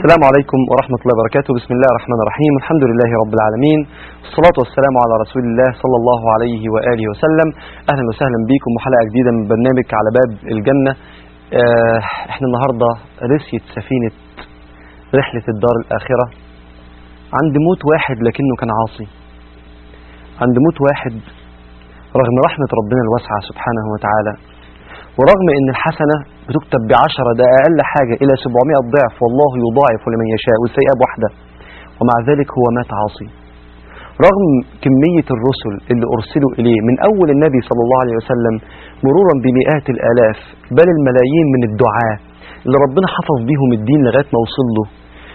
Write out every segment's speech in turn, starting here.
السلام عليكم ورحمة الله وبركاته بسم الله الرحمن الرحيم الحمد لله رب العالمين والصلاة والسلام على رسول الله صلى الله عليه وآله وسلم أهلا وسهلا بكم وحلقة جديدة من برنامج على باب الجنة آه، احنا النهاردة رسيت سفينة رحلة الدار الآخرة عند موت واحد لكنه كان عاصي عند موت واحد رغم رحمة ربنا الواسعة سبحانه وتعالى ورغم ان الحسنة بتكتب بعشرة ده اقل حاجة الى 700 ضعف والله يضاعف لمن يشاء والسيئة بواحدة ومع ذلك هو مات عاصي رغم كمية الرسل اللي ارسلوا اليه من اول النبي صلى الله عليه وسلم مرورا بمئات الالاف بل الملايين من الدعاة اللي ربنا حفظ بيهم الدين لغاية ما وصل له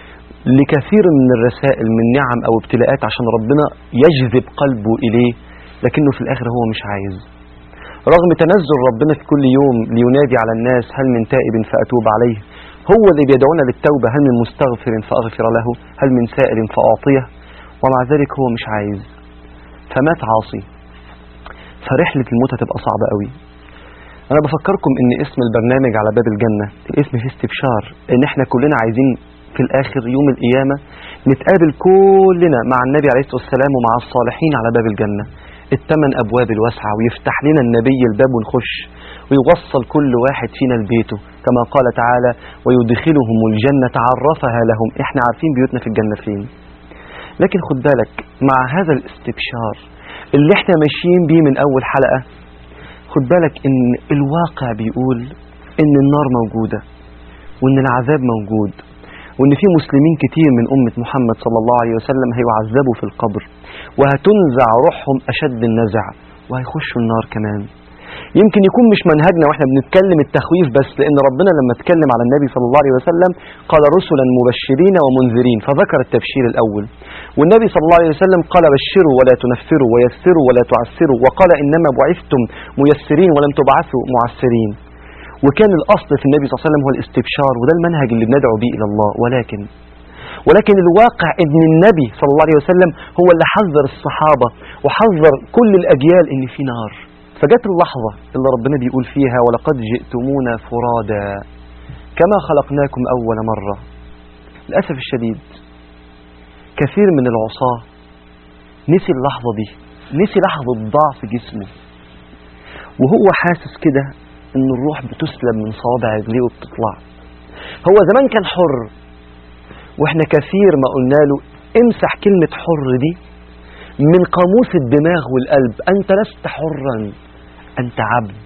لكثير من الرسائل من نعم او ابتلاءات عشان ربنا يجذب قلبه اليه لكنه في الاخر هو مش عايز رغم تنزل ربنا في كل يوم لينادي على الناس هل من تائب فأتوب عليه هو اللي بيدعونا للتوبة هل من مستغفر فأغفر له هل من سائل فأعطيه ومع ذلك هو مش عايز فمات عاصي فرحلة الموت هتبقى صعبة قوي أنا بفكركم إن اسم البرنامج على باب الجنة الاسم فيه استبشار إن إحنا كلنا عايزين في الآخر يوم القيامة نتقابل كلنا مع النبي عليه الصلاة والسلام ومع الصالحين على باب الجنة الثمان أبواب الواسعة ويفتح لنا النبي الباب ونخش ويوصل كل واحد فينا لبيته كما قال تعالى ويدخلهم الجنة عرفها لهم احنا عارفين بيوتنا في الجنة فين لكن خد بالك مع هذا الاستبشار اللي احنا ماشيين بيه من أول حلقة خد بالك ان الواقع بيقول ان النار موجودة وان العذاب موجود وان في مسلمين كتير من أمة محمد صلى الله عليه وسلم هيعذبوا في القبر وهتنزع روحهم أشد النزع وهيخشوا النار كمان يمكن يكون مش منهجنا واحنا بنتكلم التخويف بس لأن ربنا لما اتكلم على النبي صلى الله عليه وسلم قال رسلا مبشرين ومنذرين فذكر التبشير الأول والنبي صلى الله عليه وسلم قال بشروا ولا تنفروا ويسروا ولا تعسروا وقال إنما بعثتم ميسرين ولم تبعثوا معسرين وكان الأصل في النبي صلى الله عليه وسلم هو الاستبشار وده المنهج اللي بندعو به إلى الله ولكن ولكن الواقع ان النبي صلى الله عليه وسلم هو اللي حذر الصحابة وحذر كل الأجيال ان في نار فجت اللحظة اللي ربنا بيقول فيها ولقد جئتمونا فرادا كما خلقناكم أول مرة للأسف الشديد كثير من العصاة نسي اللحظة دي نسي لحظة ضعف جسمه وهو حاسس كده ان الروح بتسلب من صوابع رجليه وبتطلع هو زمان كان حر واحنا كثير ما قلنا له امسح كلمة حر دي من قاموس الدماغ والقلب انت لست حرا انت عبد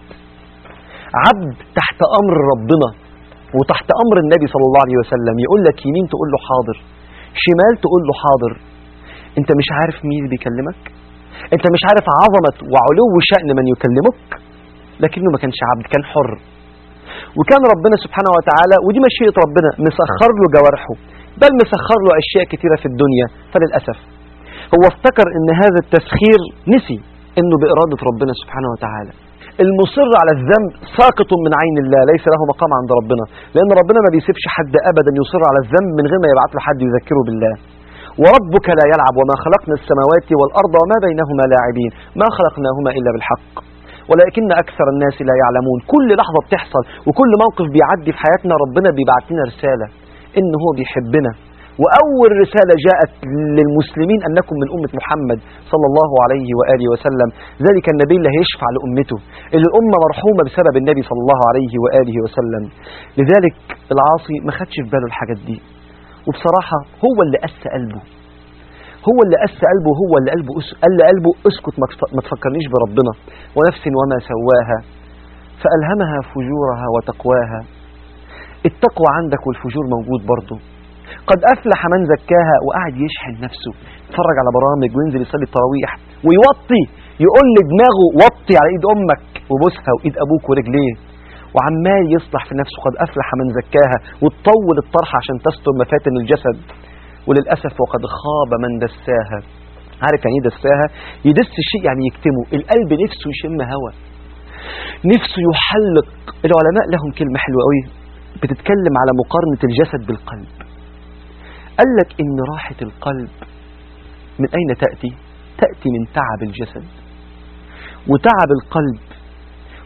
عبد تحت امر ربنا وتحت امر النبي صلى الله عليه وسلم يقول لك يمين تقول له حاضر شمال تقول له حاضر انت مش عارف مين اللي بيكلمك انت مش عارف عظمة وعلو شأن من يكلمك لكنه ما كانش عبد كان حر وكان ربنا سبحانه وتعالى ودي مشيئة ربنا مسخر له جوارحه بل مسخر له أشياء كثيرة في الدنيا فللأسف هو افتكر ان هذا التسخير نسي انه بإرادة ربنا سبحانه وتعالى المصر على الذنب ساقط من عين الله ليس له مقام عند ربنا لأن ربنا ما بيسيبش حد أبدا يصر على الذنب من غير ما يبعث له حد يذكره بالله وربك لا يلعب وما خلقنا السماوات والأرض وما بينهما لاعبين ما خلقناهما إلا بالحق ولكن أكثر الناس لا يعلمون كل لحظة بتحصل وكل موقف بيعدي في حياتنا ربنا بيبعت لنا رسالة إن هو بيحبنا وأول رسالة جاءت للمسلمين أنكم من أمة محمد صلى الله عليه وآله وسلم ذلك النبي اللي هيشفع لأمته اللي الأمة مرحومة بسبب النبي صلى الله عليه وآله وسلم لذلك العاصي ما خدش في باله الحاجات دي وبصراحة هو اللي قس قلبه هو اللي قس قلبه هو اللي قلبه أس... قال قلبه اسكت ما تفكرنيش بربنا ونفس وما سواها فألهمها فجورها وتقواها التقوى عندك والفجور موجود برضه قد أفلح من زكاها وقعد يشحن نفسه يتفرج على برامج وينزل يصلي التراويح ويوطي يقول لدماغه وطي على ايد امك وبوسها وايد ابوك ورجليه وعمال يصلح في نفسه قد أفلح من زكاها وتطول الطرح عشان تستر مفاتن الجسد وللأسف وقد خاب من دساها عارف يعني ايه دساها يدس الشيء يعني يكتمه القلب نفسه يشم هوا نفسه يحلق العلماء لهم كلمة حلوة قوي بتتكلم على مقارنة الجسد بالقلب قال لك إن راحة القلب من أين تأتي تأتي من تعب الجسد وتعب القلب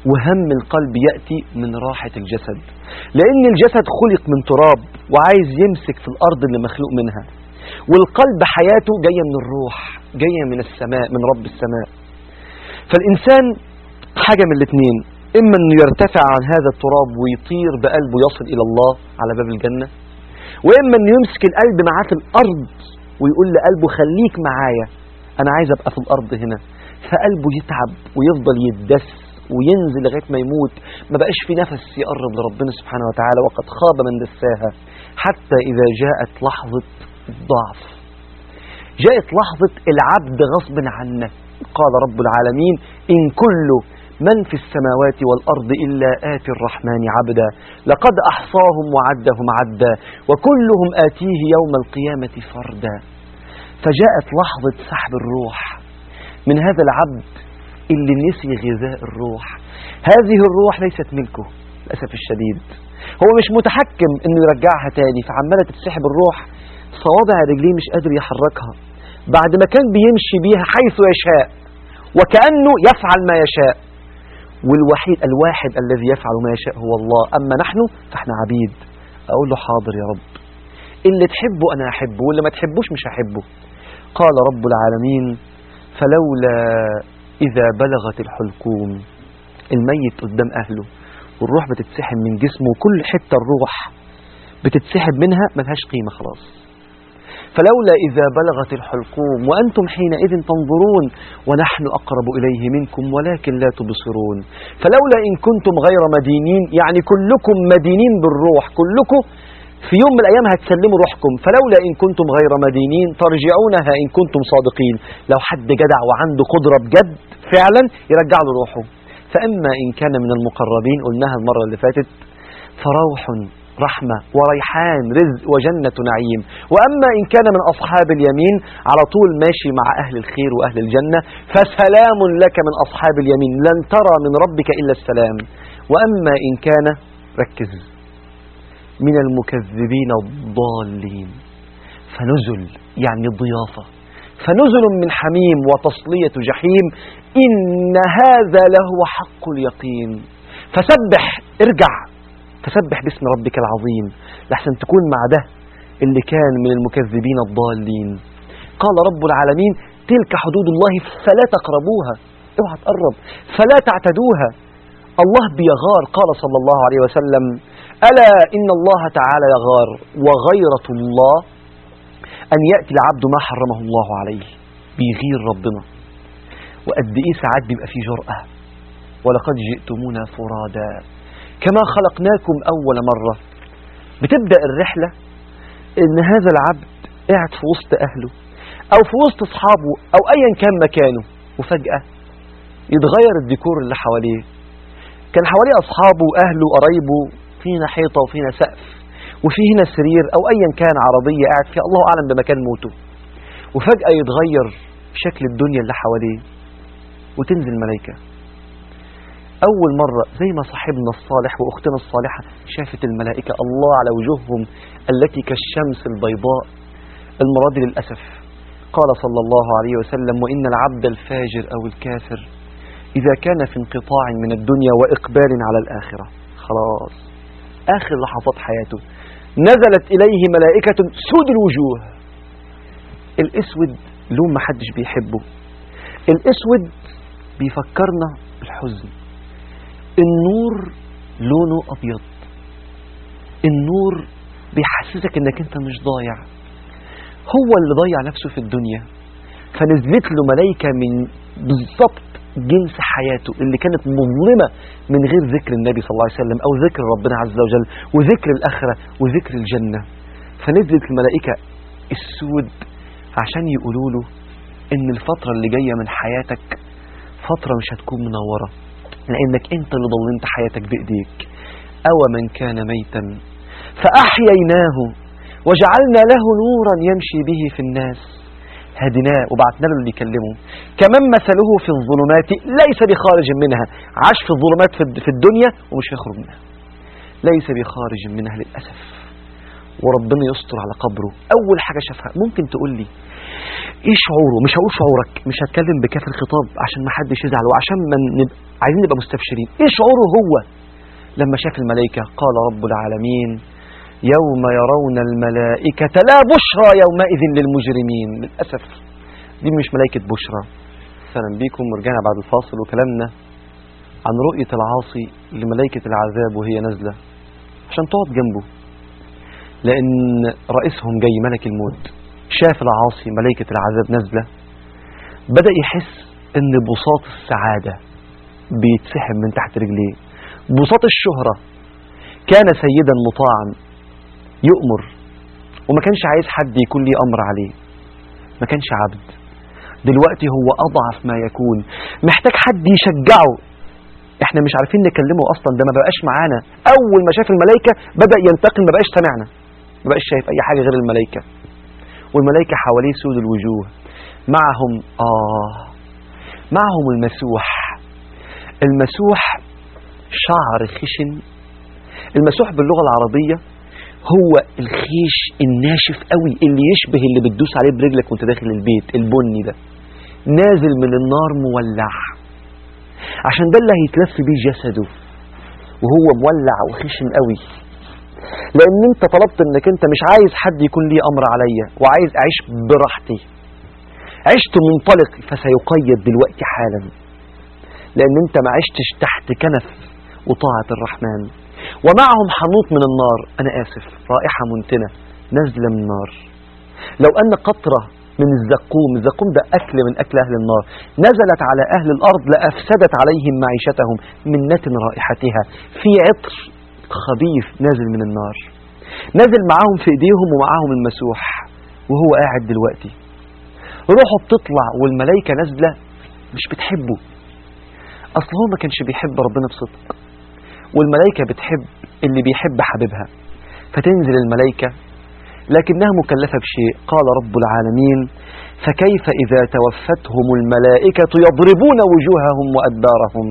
وهم القلب يأتي من راحة الجسد لأن الجسد خلق من تراب وعايز يمسك في الأرض اللي مخلوق منها والقلب حياته جاية من الروح جاية من السماء من رب السماء فالإنسان حاجة من الاثنين إما أنه يرتفع عن هذا التراب ويطير بقلبه يصل إلى الله على باب الجنة وإما أنه يمسك القلب معاه في الأرض ويقول لقلبه خليك معايا أنا عايز أبقى في الأرض هنا فقلبه يتعب ويفضل يدس وينزل لغاية ما يموت ما بقاش في نفس يقرب لربنا سبحانه وتعالى وقد خاب من دساها حتى إذا جاءت لحظة الضعف جاءت لحظة العبد غصب عنه قال رب العالمين إن كل من في السماوات والأرض إلا آتي الرحمن عبدا لقد أحصاهم وعدهم عدا وكلهم آتيه يوم القيامة فردا فجاءت لحظة سحب الروح من هذا العبد اللي نسي غذاء الروح هذه الروح ليست ملكه للأسف الشديد هو مش متحكم انه يرجعها تاني فعمالة تتسحب الروح صوابع رجليه مش قادر يحركها بعد ما كان بيمشي بيها حيث يشاء وكأنه يفعل ما يشاء والوحيد الواحد الذي يفعل ما يشاء هو الله أما نحن فاحنا عبيد أقول له حاضر يا رب اللي تحبه أنا أحبه واللي ما تحبوش مش هحبه قال رب العالمين فلولا إذا بلغت الحلقوم الميت قدام أهله والروح بتتسحب من جسمه وكل حتة الروح بتتسحب منها ملهاش قيمة خلاص فلولا إذا بلغت الحلقوم وأنتم حينئذ تنظرون ونحن أقرب إليه منكم ولكن لا تبصرون فلولا إن كنتم غير مدينين يعني كلكم مدينين بالروح كلكم في يوم من الأيام هتسلموا روحكم فلولا إن كنتم غير مدينين ترجعونها إن كنتم صادقين لو حد جدع وعنده قدرة بجد فعلا يرجع له روحه فأما إن كان من المقربين قلناها المرة اللي فاتت فروح رحمة وريحان رزق وجنة نعيم وأما إن كان من أصحاب اليمين على طول ماشي مع أهل الخير وأهل الجنة فسلام لك من أصحاب اليمين لن ترى من ربك إلا السلام وأما إن كان ركز من المكذبين الضالين فنزل يعني ضيافة فنزل من حميم وتصلية جحيم إن هذا لهو حق اليقين فسبح ارجع فسبح باسم ربك العظيم لحسن تكون مع ده اللي كان من المكذبين الضالين قال رب العالمين تلك حدود الله فلا تقربوها اوعى تقرب فلا تعتدوها الله بيغار قال صلى الله عليه وسلم ألا إن الله تعالى يغار وغيرة الله أن يأتي العبد ما حرمه الله عليه بيغير ربنا وقد إيه ساعات بيبقى فيه جرأة ولقد جئتمونا فرادا كما خلقناكم أول مرة بتبدأ الرحلة إن هذا العبد قاعد في وسط أهله أو في وسط أصحابه أو أيا كان مكانه وفجأة يتغير الديكور اللي حواليه كان حواليه أصحابه وأهله وقرايبه فينا حيطة وفينا سقف وفي هنا سرير أو أيا كان عربية قاعد فيها الله أعلم بمكان موته وفجأة يتغير شكل الدنيا اللي حواليه وتنزل ملائكة أول مرة زي ما صاحبنا الصالح وأختنا الصالحة شافت الملائكة الله على وجوههم التي كالشمس البيضاء المرة دي للأسف قال صلى الله عليه وسلم وإن العبد الفاجر أو الكافر إذا كان في انقطاع من الدنيا وإقبال على الآخرة خلاص آخر لحظات حياته نزلت إليه ملائكة سود الوجوه الأسود لون ما حدش بيحبه الأسود بيفكرنا بالحزن النور لونه أبيض النور بيحسسك انك انت مش ضايع هو اللي ضيع نفسه في الدنيا فنزلت له ملائكة من بالضبط جنس حياته اللي كانت مظلمة من غير ذكر النبي صلى الله عليه وسلم أو ذكر ربنا عز وجل وذكر الآخرة وذكر الجنة فنزلت الملائكة السود عشان يقولوا له إن الفترة اللي جاية من حياتك فترة مش هتكون منورة لأنك أنت اللي ضلنت حياتك بإيديك أو من كان ميتا فأحييناه وجعلنا له نورا يمشي به في الناس هدناه وبعثنا له اللي يكلمه كمان مثله في الظلمات ليس بخارج منها عاش في الظلمات في الدنيا ومش هيخرج منها ليس بخارج منها للأسف وربنا يستر على قبره اول حاجه شافها ممكن تقول لي ايه شعوره مش هقول شعورك مش هتكلم بكاف الخطاب عشان ما حدش يزعل وعشان ما نبقى عايزين نبقى مستبشرين ايه شعوره هو لما شاف الملائكه قال رب العالمين يوم يرون الملائكة لا بشرى يومئذ للمجرمين للأسف دي مش ملائكة بشرى أهلا بيكم ورجعنا بعد الفاصل وكلامنا عن رؤية العاصي لملائكة العذاب وهي نازلة عشان تقعد جنبه لأن رئيسهم جاي ملك الموت شاف العاصي ملائكة العذاب نازلة بدأ يحس ان بساط السعادة بيتسحب من تحت رجليه بساط الشهرة كان سيدا مطاعا يؤمر وما كانش عايز حد يكون ليه أمر عليه ما كانش عبد دلوقتي هو أضعف ما يكون محتاج حد يشجعه احنا مش عارفين نكلمه اصلا ده ما بقاش معانا اول ما شاف الملائكه بدا ينتقل ما بقاش سمعنا ما بقاش شايف اي حاجه غير الملائكه والملائكه حواليه سود الوجوه معهم اه معهم المسوح المسوح شعر خشن المسوح باللغه العربيه هو الخيش الناشف قوي اللي يشبه اللي بتدوس عليه برجلك وانت داخل البيت البني ده نازل من النار مولع عشان ده اللي هيتلف بيه جسده وهو مولع وخشن قوي لان انت طلبت انك انت مش عايز حد يكون ليه امر عليا وعايز اعيش براحتي عشت منطلق فسيقيد دلوقتي حالا لان انت ما عشتش تحت كنف وطاعة الرحمن ومعهم حنوط من النار انا اسف رائحة منتنة نازلة من النار لو ان قطرة من الزقوم الزقوم ده أكل من أكل أهل النار نزلت على أهل الأرض لأفسدت عليهم معيشتهم من نتن رائحتها في عطر خبيث نازل من النار نازل معاهم في إيديهم ومعاهم المسوح وهو قاعد دلوقتي روحه بتطلع والملائكة نازلة مش بتحبه أصل هو ما كانش بيحب ربنا بصدق والملائكة بتحب اللي بيحب حبيبها فتنزل الملائكة لكنها مكلفة بشيء قال رب العالمين فكيف إذا توفتهم الملائكة يضربون وجوههم وأدبارهم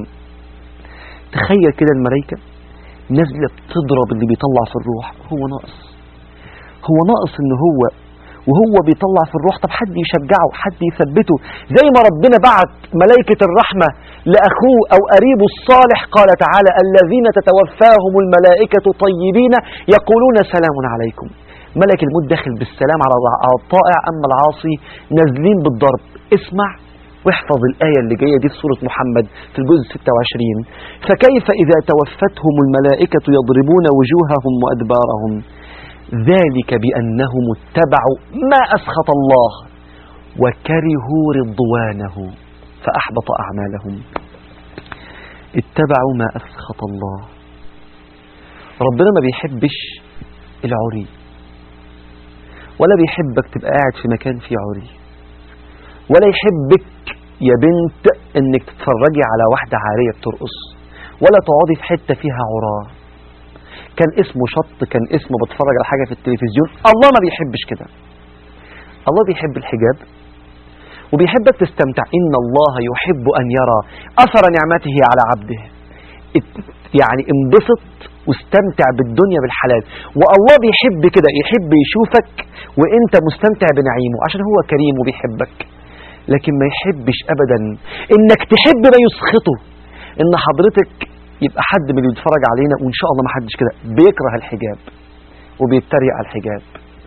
تخيل كده الملائكة نازلة بتضرب اللي بيطلع في الروح هو ناقص هو ناقص ان هو وهو بيطلع في الروح طب حد يشجعه حد يثبته زي ما ربنا بعت ملائكة الرحمة لأخوه أو قريبه الصالح قال تعالى الذين تتوفاهم الملائكة طيبين يقولون سلام عليكم ملك الموت داخل بالسلام على الطائع أما العاصي نازلين بالضرب اسمع واحفظ الآية اللي جاية دي في سورة محمد في الجزء 26 فكيف إذا توفتهم الملائكة يضربون وجوههم وأدبارهم ذلك بأنهم اتبعوا ما أسخط الله وكرهوا رضوانه فأحبط أعمالهم اتبعوا ما أسخط الله ربنا ما بيحبش العري ولا بيحبك تبقى قاعد في مكان فيه عري ولا يحبك يا بنت انك تتفرجي على واحدة عارية بترقص ولا تقعدي في حتة فيها عراه كان اسمه شط كان اسمه بتفرج على حاجة في التلفزيون الله ما بيحبش كده الله بيحب الحجاب وبيحبك تستمتع إن الله يحب أن يرى أثر نعمته على عبده يعني انبسط واستمتع بالدنيا بالحلال والله بيحب كده يحب يشوفك وانت مستمتع بنعيمه عشان هو كريم وبيحبك لكن ما يحبش ابدا انك تحب ما يسخطه ان حضرتك يبقى حد من اللي بيتفرج علينا وان شاء الله ما حدش كده بيكره الحجاب وبيتريق على الحجاب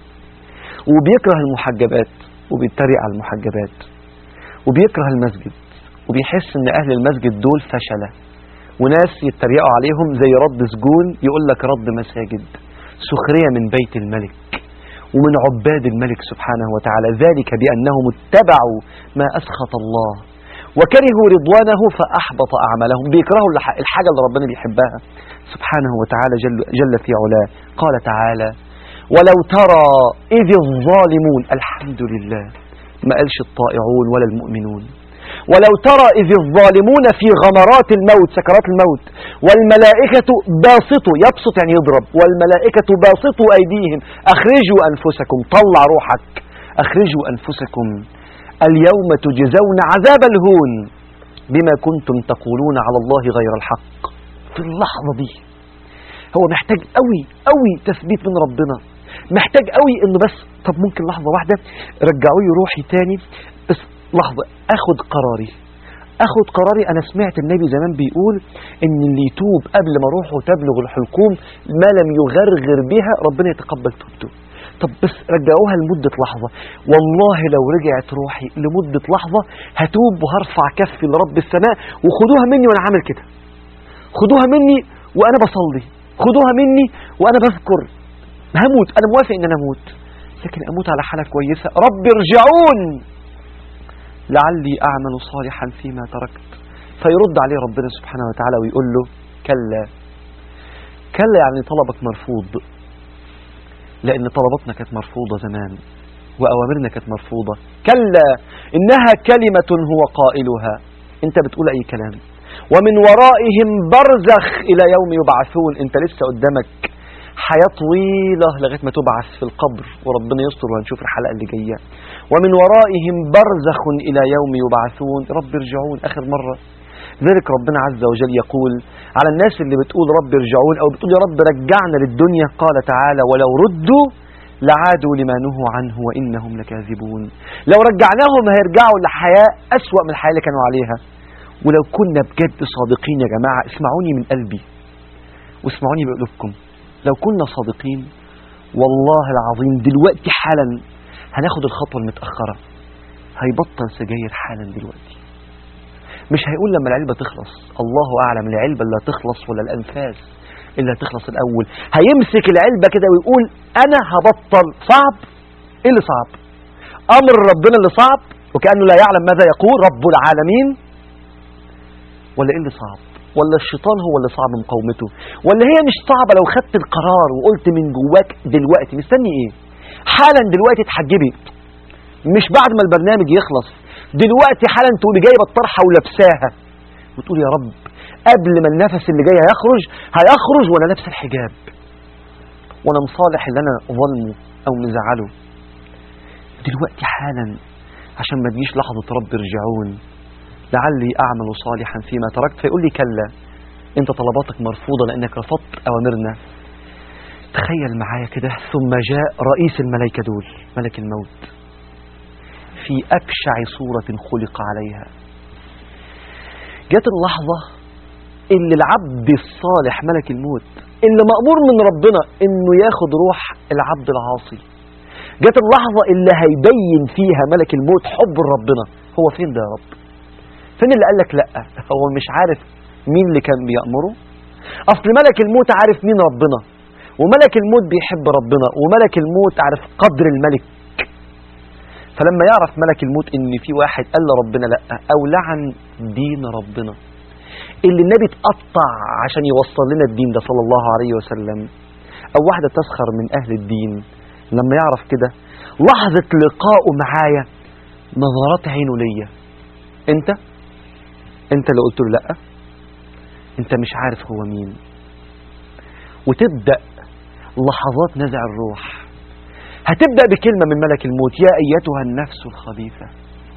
وبيكره المحجبات وبيتريق على المحجبات وبيكره المسجد وبيحس ان اهل المسجد دول فشله وناس يتريقوا عليهم زي رد سجون يقول لك رد مساجد سخرية من بيت الملك ومن عباد الملك سبحانه وتعالى ذلك بأنهم اتبعوا ما أسخط الله وكرهوا رضوانه فأحبط أعمالهم بيكرهوا الحاجة اللي ربنا بيحبها سبحانه وتعالى جل, جل في علاه قال تعالى ولو ترى إذ الظالمون الحمد لله ما قالش الطائعون ولا المؤمنون ولو ترى إذ الظالمون في غمرات الموت سكرات الموت والملائكة باسطوا يبسط يعني يضرب والملائكة باسطوا أيديهم أخرجوا أنفسكم طلع روحك أخرجوا أنفسكم اليوم تجزون عذاب الهون بما كنتم تقولون على الله غير الحق في اللحظة دي هو محتاج قوي قوي تثبيت من ربنا محتاج قوي انه بس طب ممكن لحظه واحده رجعوا لي روحي تاني بس لحظه اخد قراري اخد قراري انا سمعت النبي زمان بيقول ان اللي يتوب قبل ما روحه تبلغ الحلقوم ما لم يغرغر بها ربنا يتقبل توبته طب بس رجعوها لمدة لحظة والله لو رجعت روحي لمدة لحظة هتوب وهرفع كفي لرب السماء وخدوها مني وانا عامل كده خدوها مني وانا بصلي خدوها مني وانا بذكر هموت انا موافق ان انا اموت لكن اموت على حالة كويسة رب ارجعون لعلي اعمل صالحا فيما تركت فيرد عليه ربنا سبحانه وتعالى ويقول له كلا كلا يعني طلبك مرفوض لأن طلباتنا كانت مرفوضة زمان وأوامرنا كانت مرفوضة كلا إنها كلمة هو قائلها أنت بتقول أي كلام ومن ورائهم برزخ إلى يوم يبعثون أنت لسه قدامك حياة طويلة لغاية ما تبعث في القبر وربنا يستر وهنشوف الحلقة اللي جاية ومن ورائهم برزخ إلى يوم يبعثون رب ارجعون آخر مرة ذلك ربنا عز وجل يقول على الناس اللي بتقول رب ارجعون أو بتقول يا رب رجعنا للدنيا قال تعالى ولو ردوا لعادوا لما نهوا عنه وإنهم لكاذبون لو رجعناهم هيرجعوا لحياة أسوأ من الحياة اللي كانوا عليها ولو كنا بجد صادقين يا جماعة اسمعوني من قلبي واسمعوني بقلوبكم لو كنا صادقين والله العظيم دلوقتي حالا هناخد الخطوة المتأخرة هيبطل سجاير حالا دلوقتي مش هيقول لما العلبة تخلص الله أعلم العلبة اللي هتخلص ولا الأنفاس اللي هتخلص الأول هيمسك العلبة كده ويقول أنا هبطل صعب إيه اللي صعب أمر ربنا اللي صعب وكأنه لا يعلم ماذا يقول رب العالمين ولا إيه اللي صعب ولا الشيطان هو اللي صعب مقاومته ولا هي مش صعبة لو خدت القرار وقلت من جواك دلوقتي مستني ايه حالا دلوقتي تحجبي مش بعد ما البرنامج يخلص دلوقتي حالا تقولي جايبه الطرحه ولابساها وتقول يا رب قبل ما النفس اللي جاي هيخرج هيخرج وانا لابس الحجاب وانا مصالح اللي انا ظلمه او مزعله دلوقتي حالا عشان ما تجيش لحظه رب ارجعون لعلي اعمل صالحا فيما تركت فيقول لي كلا انت طلباتك مرفوضه لانك رفضت اوامرنا تخيل معايا كده ثم جاء رئيس الملائكه دول ملك الموت في أبشع صورة خلق عليها جت اللحظة اللي العبد الصالح ملك الموت اللي مأمور من ربنا انه ياخد روح العبد العاصي جت اللحظة اللي هيبين فيها ملك الموت حب ربنا هو فين ده يا رب فين اللي قال لك لا هو مش عارف مين اللي كان بيأمره اصل ملك الموت عارف مين ربنا وملك الموت بيحب ربنا وملك الموت عارف قدر الملك فلما يعرف ملك الموت ان في واحد قال لربنا لا او لعن دين ربنا اللي النبي اتقطع عشان يوصل لنا الدين ده صلى الله عليه وسلم او واحدة تسخر من اهل الدين لما يعرف كده لحظة لقائه معايا نظرات عينه ليا انت انت اللي قلت له لا انت مش عارف هو مين وتبدأ لحظات نزع الروح هتبدأ بكلمة من ملك الموت يا أيتها النفس الخبيثة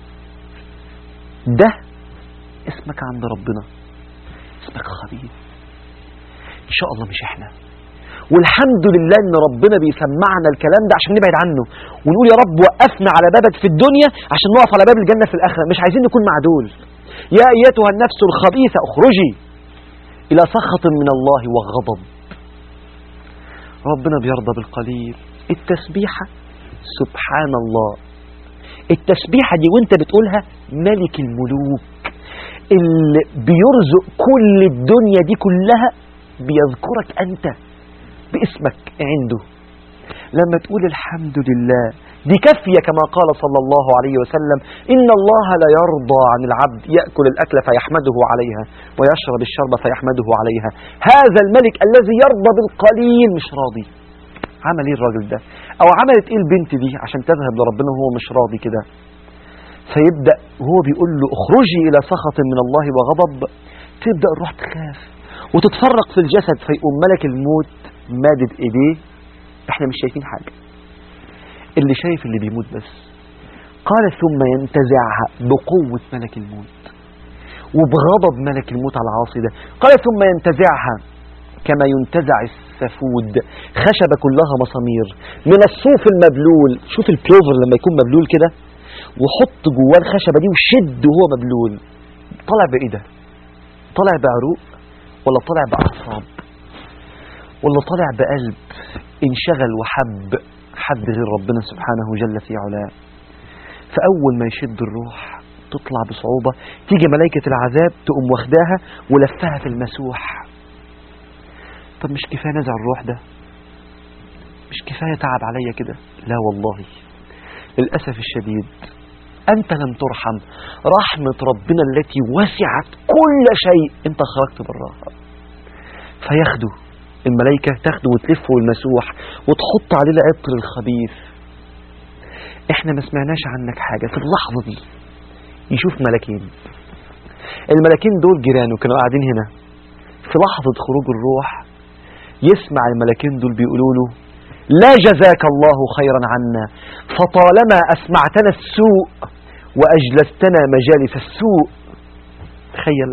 ده اسمك عند ربنا اسمك خبيث إن شاء الله مش إحنا والحمد لله ان ربنا بيسمعنا الكلام ده عشان نبعد عنه ونقول يا رب وقفنا على بابك في الدنيا عشان نقف على باب الجنة في الآخرة مش عايزين نكون مع دول يا أيتها النفس الخبيثة اخرجي إلى سخط من الله وغضب ربنا بيرضى بالقليل التسبيحة سبحان الله التسبيحة دي وانت بتقولها ملك الملوك اللي بيرزق كل الدنيا دي كلها بيذكرك أنت باسمك عنده لما تقول الحمد لله دي كافية كما قال صلى الله عليه وسلم إن الله لا يرضى عن العبد يأكل الأكل فيحمده عليها ويشرب الشرب فيحمده عليها هذا الملك الذي يرضى بالقليل مش راضي عمل ايه الراجل ده او عملت ايه البنت دي عشان تذهب لربنا وهو مش راضي كده فيبدأ وهو بيقول له اخرجي الى سخط من الله وغضب تبدأ الروح تخاف وتتفرق في الجسد فيقوم ملك الموت مادد ايديه احنا مش شايفين حاجة اللي شايف اللي بيموت بس قال ثم ينتزعها بقوة ملك الموت وبغضب ملك الموت على العاصي ده قال ثم ينتزعها كما ينتزع السفود خشبة كلها مسامير من الصوف المبلول شوف البلوفر لما يكون مبلول كده وحط جواه الخشبة دي وشد وهو مبلول طلع بإيه ده طلع بعروق ولا طلع بأعصاب ولا طلع بقلب انشغل وحب حد غير ربنا سبحانه جل في علاه فأول ما يشد الروح تطلع بصعوبة تيجي ملائكة العذاب تقوم واخداها ولفها في المسوح طب مش كفاية نزع الروح ده مش كفاية تعب عليا كده لا والله للأسف الشديد أنت لم ترحم رحمة ربنا التي وسعت كل شيء أنت خرجت براها فياخدوا الملائكة تاخده وتلفه المسوح وتحط عليه العطر الخبيث احنا ما سمعناش عنك حاجة في اللحظة دي يشوف ملكين الملكين دول جيرانه كانوا قاعدين هنا في لحظة خروج الروح يسمع الملكين دول بيقولوا له لا جزاك الله خيرا عنا فطالما أسمعتنا السوء وأجلستنا مجالس السوء تخيل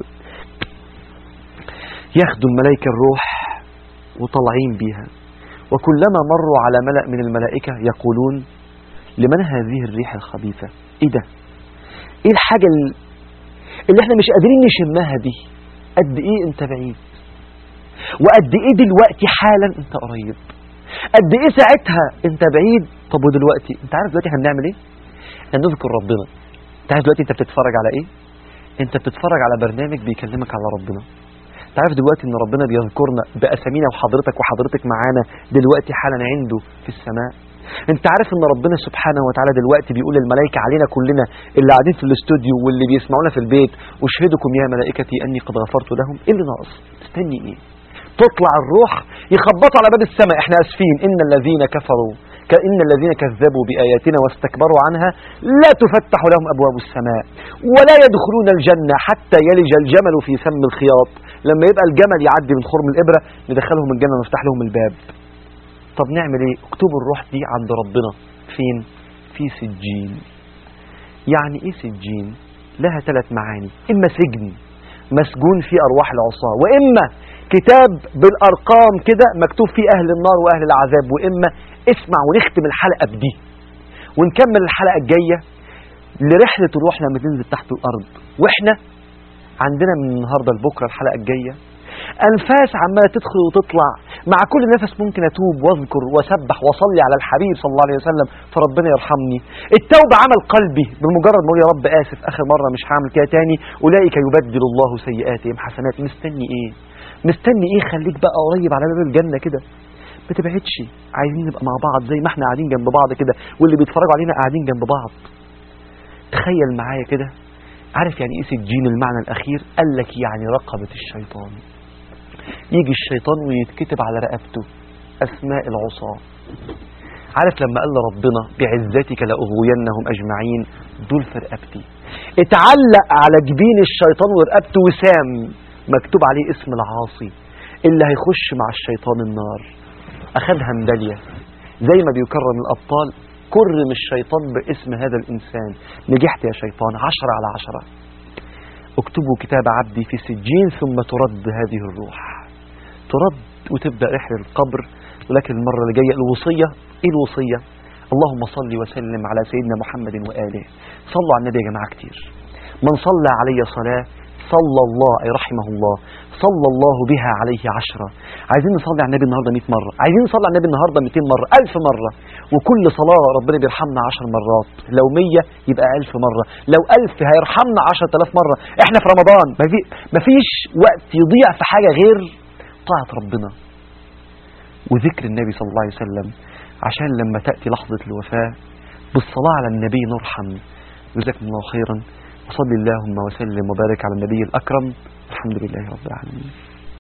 ياخدوا الملائكة الروح وطالعين بيها وكلما مروا على ملأ من الملائكة يقولون لمن هذه الريح الخبيثة ايه ده ايه الحاجة اللي احنا مش قادرين نشمها دي قد ايه انت بعيد وقد ايه دلوقتي حالا انت قريب قد ايه ساعتها انت بعيد طب ودلوقتي انت عارف دلوقتي هنعمل ايه هنذكر ربنا انت عارف دلوقتي انت بتتفرج على ايه انت بتتفرج على برنامج بيكلمك على ربنا انت عارف دلوقتي ان ربنا بيذكرنا باسامينا وحضرتك وحضرتك معانا دلوقتي حالا عنده في السماء انت عارف ان ربنا سبحانه وتعالى دلوقتي بيقول للملائكة علينا كلنا اللي قاعدين في الاستوديو واللي بيسمعونا في البيت اشهدكم يا ملائكتي اني قد غفرت لهم ايه اللي ناقص تستني ايه تطلع الروح يخبطوا على باب السماء احنا اسفين ان الذين كفروا كأن الذين كذبوا بآياتنا واستكبروا عنها لا تفتح لهم أبواب السماء ولا يدخلون الجنة حتى يلج الجمل في سم الخياط لما يبقى الجمل يعدي من خرم الإبرة ندخلهم الجنة ونفتح لهم الباب طب نعمل ايه اكتبوا الروح دي عند ربنا فين في سجين يعني ايه سجين لها ثلاث معاني اما سجن مسجون فيه ارواح العصاة واما كتاب بالارقام كده مكتوب فيه اهل النار واهل العذاب واما اسمع ونختم الحلقة بدي ونكمل الحلقة الجاية لرحلة الروح لما تنزل تحت الارض واحنا عندنا من النهاردة لبكرة الحلقة الجاية أنفاس عمالة تدخل وتطلع مع كل نفس ممكن أتوب وأذكر وأسبح وأصلي على الحبيب صلى الله عليه وسلم فربنا يرحمني التوبة عمل قلبي بمجرد ما أقول يا رب آسف آخر مرة مش هعمل كده تاني أولئك يبدل الله سيئاتهم حسنات مستني إيه مستني إيه خليك بقى قريب على باب الجنة كده ما تبعدش عايزين نبقى مع بعض زي ما احنا قاعدين جنب بعض كده واللي بيتفرجوا علينا قاعدين جنب بعض تخيل معايا كده عارف يعني ايه سجين المعنى الاخير قال لك يعني رقبة الشيطان يجي الشيطان ويتكتب على رقبته أسماء العصاة عارف لما قال ربنا بعزتك لأغوينهم أجمعين دول في رقبتي اتعلق على جبين الشيطان ورقبته وسام مكتوب عليه اسم العاصي اللي هيخش مع الشيطان النار أخدها ميدالية زي ما بيكرم الأبطال كرم الشيطان باسم هذا الإنسان نجحت يا شيطان عشرة على عشرة اكتبوا كتاب عبدي في سجين ثم ترد هذه الروح ترد وتبدأ رحلة القبر ولكن المرة اللي جاية الوصية ايه الوصية اللهم صل وسلم على سيدنا محمد وآله صلوا على النبي يا جماعة كتير من صلى علي صلاة صلى الله أي رحمه الله صلى الله بها عليه عشرة عايزين نصلي على النبي النهاردة 100 مرة عايزين نصلي على النبي النهاردة 200 مرة 1000 مرة وكل صلاة ربنا بيرحمنا 10 مرات لو 100 يبقى 1000 مرة لو 1000 هيرحمنا 10000 مرة احنا في رمضان ما فيش وقت يضيع في حاجة غير طاعة ربنا وذكر النبي صلى الله عليه وسلم عشان لما تأتي لحظة الوفاة بالصلاة على النبي نرحم جزاكم الله خيرا وصلي اللهم وسلم وبارك على النبي الأكرم الحمد لله رب العالمين